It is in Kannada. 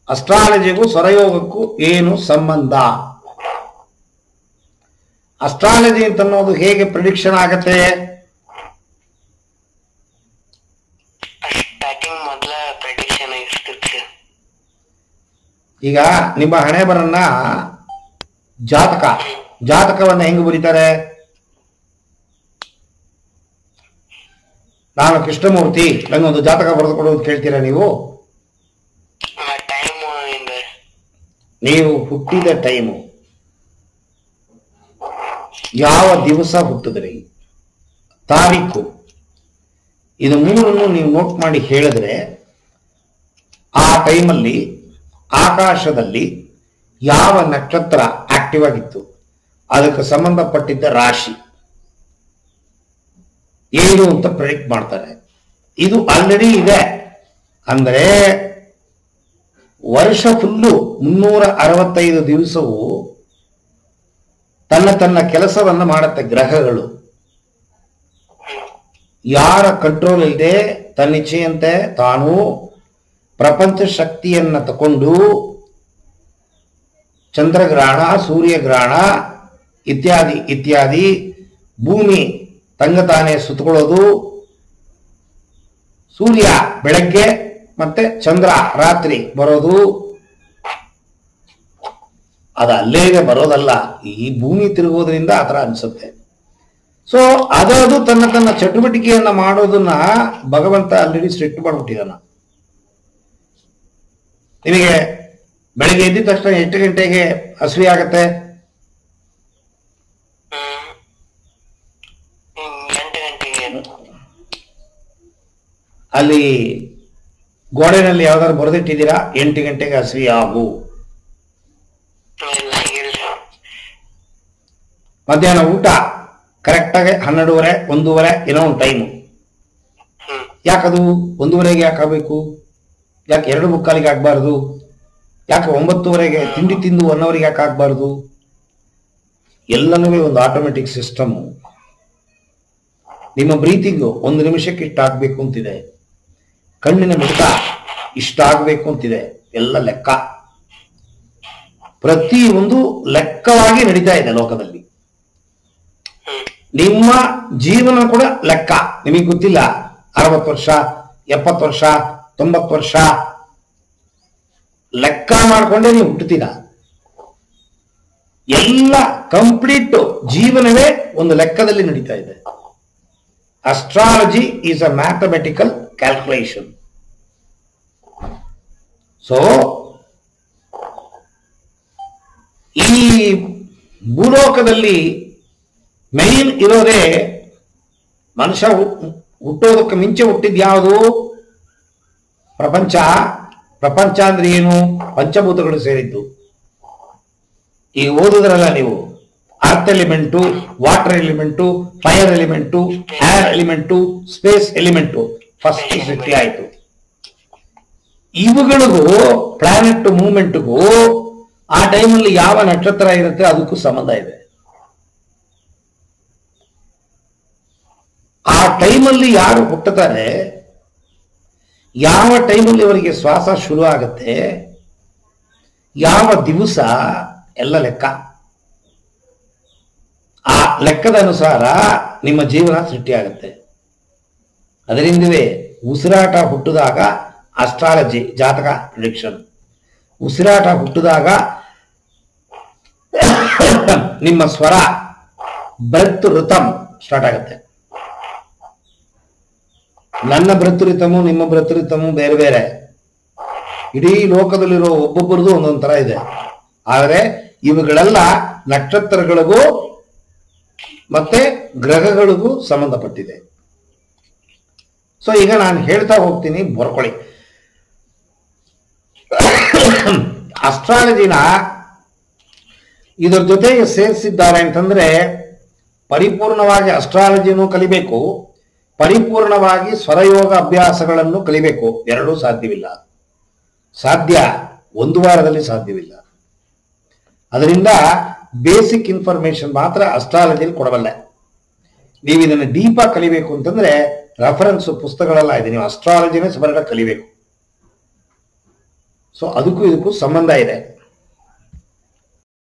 ಅಸ್ಟ್ರಾಲಜಿಗೂ ಸ್ವರಯೋಗಕ್ಕೂ ಏನು ಸಂಬಂಧ ಅಸ್ಟ್ರಾಲಜಿ ಅಂತ ಅನ್ನೋದು ಹೇಗೆ ಪ್ರಿಡಿಕ್ಷನ್ ಆಗತ್ತೆ ಸ್ಟಾರ್ಟಿಂಗ್ ಮೊದಲ ಪ್ರೆಡಿಕ್ಷನ್ ಇರ್ತಿತ್ತು ಸರ್ ಈಗ ನಿಮ್ಮ ಹಣೆ ಬರನ್ನ ಜಾತಕ ಜಾತಕವನ್ನ ಹೆಂಗ್ ಬರೀತಾರೆ ನಾನು ಕೃಷ್ಣಮೂರ್ತಿ ನಂಗೊಂದು ಜಾತಕ ಬರೆದು ಕೊಡೋದು ಕೇಳ್ತೀರಾ ನೀವು ಟೈಮ್ ಇಂದ ನೀವು ಹುಟ್ಟಿದ ಟೈಮು ಯಾವ ದಿವಸ ಹುಟ್ಟಿದ್ರಿ ತಾರೀಕು ಇದು ಮೂರನ್ನು ನೀವು ನೋಟ್ ಮಾಡಿ ಹೇಳಿದ್ರೆ ಆ ಟೈಮಲ್ಲಿ ಆಕಾಶದಲ್ಲಿ ಯಾವ ನಕ್ಷತ್ರ ಆಕ್ಟಿವ್ ಆಗಿತ್ತು ಅದಕ್ಕೆ ಸಂಬಂಧಪಟ್ಟಿದ್ದ ರಾಶಿ ಏನು ಅಂತ ಪ್ರೆಡಿಕ್ಟ್ ಮಾಡ್ತಾರೆ ಇದು ಆಲ್ರೆಡಿ ಇದೆ ಅಂದರೆ ವರ್ಷ ಫುಲ್ಲು ಮುನ್ನೂರ ಅರವತ್ತೈದು ದಿವಸವು ತನ್ನ ತನ್ನ ಕೆಲಸವನ್ನ ಮಾಡುತ್ತೆ ಗ್ರಹಗಳು ಯಾರ ಕಂಟ್ರೋಲ್ ಇಲ್ಲದೆ ತನ್ನಿಚ್ಛೆಯಂತೆ ತಾನು ಪ್ರಪಂಚ ಶಕ್ತಿಯನ್ನ ತಕೊಂಡು ಚಂದ್ರಗ್ರಹಣ ಸೂರ್ಯಗ್ರಹಣ ಇತ್ಯಾದಿ ಇತ್ಯಾದಿ ಭೂಮಿ ತಂಗತಾನೆ ಸುತ್ತಕೊಳ್ಳೋದು ಸೂರ್ಯ ಬೆಳಗ್ಗೆ ಮತ್ತೆ ಚಂದ್ರ ರಾತ್ರಿ ಬರೋದು ಅದು ಅಲ್ಲೇಗೆ ಬರೋದಲ್ಲ ಈ ಭೂಮಿ ತಿರುಗೋದ್ರಿಂದ ಆ ಥರ ಅನ್ಸುತ್ತೆ ಸೊ ಅದದು ತನ್ನ ತನ್ನ ಚಟುವಟಿಕೆಯನ್ನ ಮಾಡೋದನ್ನ ಭಗವಂತ ಆಲ್ರೆಡಿ ಸ್ಟ್ರಿಕ್ಟ್ ಮಾಡ್ಬಿಟ್ಟಿದಾನ ನಿಮಗೆ ಬೆಳಿಗ್ಗೆ ಎದ್ದ ತಕ್ಷಣ ಎಷ್ಟು ಗಂಟೆಗೆ ಹಸಿವೆ ಆಗತ್ತೆ ಹ್ಮ್ ಹ್ಮ್, ಎಂಟು ಗಂಟೆಗೆ ಅಲ್ಲಿ ಗೋಡೆನಲ್ಲಿ ಯಾವ್ದಾದ್ರು ಬರೆದಿಟ್ಟಿದ್ದೀರಾ ಎಂಟು ಗಂಟೆಗೆ ಹಸಿವೆ ಆಗು ಇಲ್ಲ ಇಲ್ಲ ಮಧ್ಯಾಹ್ನ ಊಟ ಕರೆಕ್ಟಾಗಿ ಹನ್ನೆರಡೂವರೆ ಒಂದೂವರೆ ಏನೋ ಒಂದು ಟೈಮು ಹ್ಮ್ ಯಾಕದು ಒಂದೂವರೆಗೆ ಯಾಕೆ ಆಗಬೇಕು ಯಾಕೆ ಎರಡು ಮುಕ್ಕಾಲಿಗೆ ಆಗಬಾರ್ದು ಯಾಕೆ ಒಂಬತ್ತುವರೆಗೆ ತಿಂಡಿ ತಿಂದು ಒನ್ ಅವರಿಗೆ ಯಾಕೆ ಆಗಬಾರ್ದು ಎಲ್ಲನೂ ಒಂದು ಆಟೋಮೆಟಿಕ್ ಸಿಸ್ಟಮು ನಿಮ್ಮ ಬ್ರೀತಿಂಗು ಒಂದು ನಿಮಿಷಕ್ಕೆ ಇಷ್ಟ ಆಗಬೇಕು ಅಂತಿದೆ ಕಣ್ಣಿನ ಮಿಡಿತ ಇಷ್ಟ ಆಗಬೇಕು ಅಂತಿದೆ ಎಲ್ಲ ಲೆಕ್ಕ ಪ್ರತಿ ಒಂದು ಲೆಕ್ಕವಾಗಿ ನಡೀತಾ ಇದೆ ಲೋಕದಲ್ಲಿ ಹ್ಮ್ ನಿಮ್ಮ ಜೀವನ ಕೂಡ ಲೆಕ್ಕ ನಿಮಗೆ ಗೊತ್ತಿಲ್ಲ ಅರವತ್ತು ವರ್ಷ ಎಪ್ಪತ್ತು ವರ್ಷ ತೊಂಬತ್ತು ವರ್ಷ ಲೆಕ್ಕ ಮಾಡ್ಕೊಂಡೇ ನೀವು ಹುಟ್ಟುತ್ತೀರಾ ಎಲ್ಲ ಕಂಪ್ಲೀಟ್ ಜೀವನವೇ ಒಂದು ಲೆಕ್ಕದಲ್ಲಿ ನಡೀತಾ ಇದೆ astrology is a mathematical calculation so ಈ ಭೂಲೋಕದಲ್ಲಿ ಮೈನ್ ಇರೋದೇ ಮನುಷ್ಯ ಹು- ಹುಟ್ಟೋದಕ್ಕೆ ಮುಂಚೆ ಹುಟ್ಟಿದ್ ಯಾವುದು ಪ್ರಪಂಚ ಪ್ರಪಂಚ ಅಂದ್ರೆ ಏನು ಪಂಚಭೂತಗಳು ಸೇರಿದ್ದು ಈಗ ಓದುದ್ರಲ್ಲ ನೀವು earth element water element fire element air element space element first ಸೃಷ್ಟಿ ಆಯಿತು ಇವುಗಳಿಗೂ ಪ್ಲಾನೆಟ್ ಮೂವ್ಮೆಂಟ್ಗೂ ಆ ಟೈಮಲ್ಲಿ ಯಾವ ನಕ್ಷತ್ರ ಇರುತ್ತೆ ಅದಕ್ಕೂ ಸಂಬಂಧ ಇದೆ ಆ ಟೈಮಲ್ಲಿ ಯಾರು ಹುಟ್ಟುತ್ತಾರೆ ಯಾವ ಟೈಮಲ್ಲಿ ಅವರಿಗೆ ಶ್ವಾಸ ಶುರು ಆಗುತ್ತೆ ಯಾವ ದಿವಸ ಎಲ್ಲ ಲೆಕ್ಕ ಆ ಲೆಕ್ಕದ ಅನುಸಾರ ನಿಮ್ಮ ಜೀವನ ಸೃಷ್ಟಿಯಾಗುತ್ತೆ ಅದರಿಂದವೇ ಉಸಿರಾಟ ಹುಟ್ಟಿದಾಗ ಅಸ್ಟ್ರಾಲಜಿ ಜಾತಕ ಪ್ರಿಡಿಕ್ಷನ್ ಉಸಿರಾಟ ಹುಟ್ಟಿದಾಗ ನಿಮ್ಮ ಸ್ವರ ಬ್ರೆತ್ ಋತಮ್ ಸ್ಟಾರ್ಟ್ ಆಗುತ್ತೆ ನನ್ನ ಬ್ರತುರಿತಮು ನಿಮ್ಮ ಬ್ರತುರಿತಮು ಬೇರೆ ಬೇರೆ ಇಡೀ ಲೋಕದಲ್ಲಿರೋ ಒಬ್ಬೊಬ್ಬರದು ಒಂದೊಂದು ತರ ಇದೆ ಆದರೆ ಇವುಗಳೆಲ್ಲ ನಕ್ಷತ್ರಗಳಿಗೂ ಮತ್ತೆ ಗ್ರಹಗಳಿಗೂ ಸಂಬಂಧಪಟ್ಟಿದೆ ಸೊ ಈಗ ನಾನು ಹೇಳ್ತಾ ಹೋಗ್ತೀನಿ ಬರ್ಕೊಳ್ಳಿ ಅಸ್ಟ್ರಾಲಜಿನ ಇದರ ಜೊತೆಗೆ ಸೇರಿಸಿದ್ದಾರೆ ಅಂತಂದ್ರೆ ಪರಿಪೂರ್ಣವಾಗಿ ಅಸ್ಟ್ರಾಲಜಿನೂ ಕಲಿಬೇಕು ಪರಿಪೂರ್ಣವಾಗಿ ಸ್ವರಯೋಗ ಅಭ್ಯಾಸಗಳನ್ನು ಕಲಿಬೇಕು ಎರಡೂ ಸಾಧ್ಯವಿಲ್ಲ ಸಾಧ್ಯ ಒಂದು ವಾರದಲ್ಲಿ ಸಾಧ್ಯವಿಲ್ಲ ಅದರಿಂದ ಬೇಸಿಕ್ ಇನ್ಫಾರ್ಮೇಶನ್ ಮಾತ್ರ ಅಸ್ಟ್ರಾಲಜಿಯಲ್ಲಿ ಕೊಡಬಲ್ಲೆ ನೀವು ಇದನ್ನು ಡೀಪಾಗಿ ಕಲಿಬೇಕು ಅಂತಂದ್ರೆ ರೆಫರೆನ್ಸ್ ಪುಸ್ತಕಗಳೆಲ್ಲ ಇದೆ ನೀವು ಅಸ್ಟ್ರಾಲಜಿನೇ ಸಪರೇಟ್ ಕಲಿಬೇಕು ಸೊ ಅದಕ್ಕೂ ಇದಕ್ಕೂ ಸಂಬಂಧ ಇದೆ